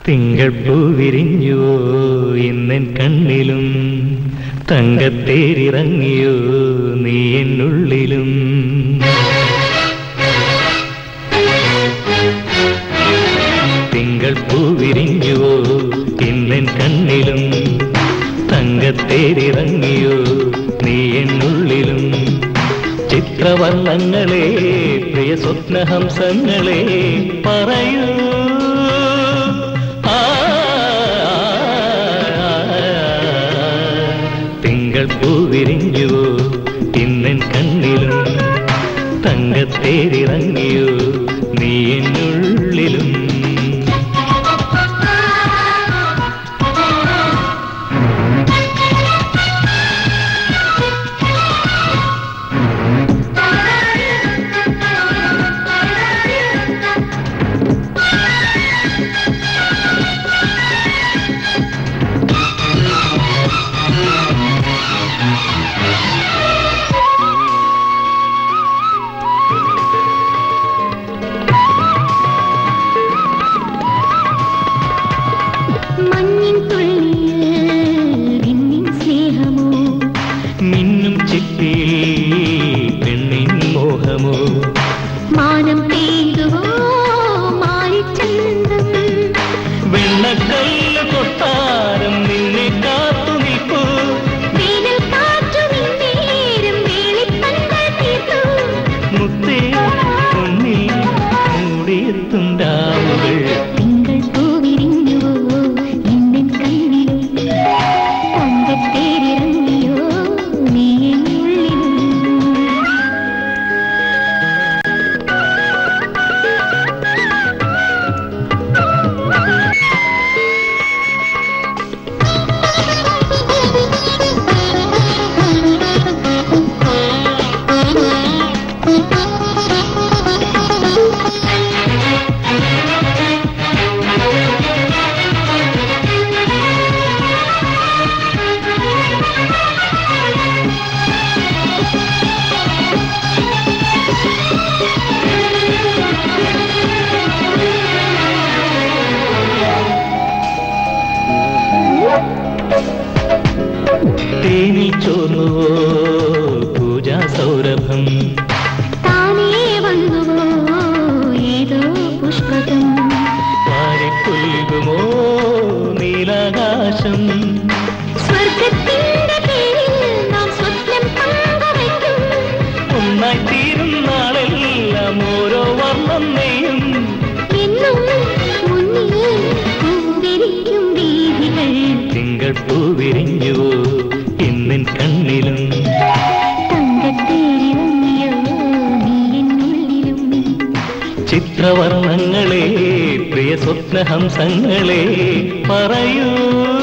തിങ്കൾ പൂ വിരിഞ്ഞുവോ ഇന്നൻ കണ്ണിലും തങ്കത്തേരിറങ്ങിയോ നീ എന്നുള്ളിലും തിങ്കൾ പൂ വിരിഞ്ഞുവോ ഇന്നൻ കണ്ണിലും തങ്കത്തേരിറങ്ങിയോ നീ എന്നുള്ളിലും ചിത്രവർണ്ണങ്ങളെ പ്രിയ സ്വപ്നഹംസങ്ങളെ പറയൂ ആ, തിങ്കൾ പൂ വിരിഞ്ഞുവോ ഇന്നൻ കണ്ണിലും തങ്കത്തേരിറങ്ങിയോ നീ എന്നുള്ളിലും മഞ്ഞിൻ തുള്ളിയിൽ വിണ്ണിൻ സ്നേഹമോ മിന്നും ചിപ്പിയിൽ പെണ്ണിൻ മോഹമോ മാനം പെയ്തുവോ മാറിച്ചന്തം വെണ്ണക്കല്ല് കൊട്ടാരം നിന്നെ കാത്തു നിൽപ്പൂ വേനൽ കാറ്റു നിന്നേരം വേളിപ്പന്തൽ തീർത്തു മുത്തേ പൊന്നിൽ മൂടിയെത്തും രാവുകൾ തിങ്കൾ പൂവിരിഞ്ഞുവോ ഇന്നൻ കണ്ണിലും തങ്കത്തേരിറങ്ങിയോ നീ എന്നുള്ളിലും തേനിൽ ചോർന്നുവോ പൂജാ സൗരഭം താനേ വന്നുവോ ഏതോ പുഷ്പകം പാരിപ്പുൽകുമോ നീലാകാശം സ്വർഗത്തിന്റെ പേരിൽ നാം സ്വപ്നം പങ്കുവയ്ക്കും ഒന്നായി തീരും നാളെല്ലാം ഓരോ വർണ്ണം നെയ്യും എന്നും മുന്നിൽ പൂവിരിക്കും വീതികൾ തിങ്കൾ പൂ വിരിഞ്ഞുവോ ഇന്നിൻ കണ്ണിലും തങ്കത്തേരിറങ്ങിയോ നീ എന്നുള്ളിലും ചിത്രവർണ്ണങ്ങളെ പ്രിയ സ്വപ്നഹംസങ്ങളെ പറയൂ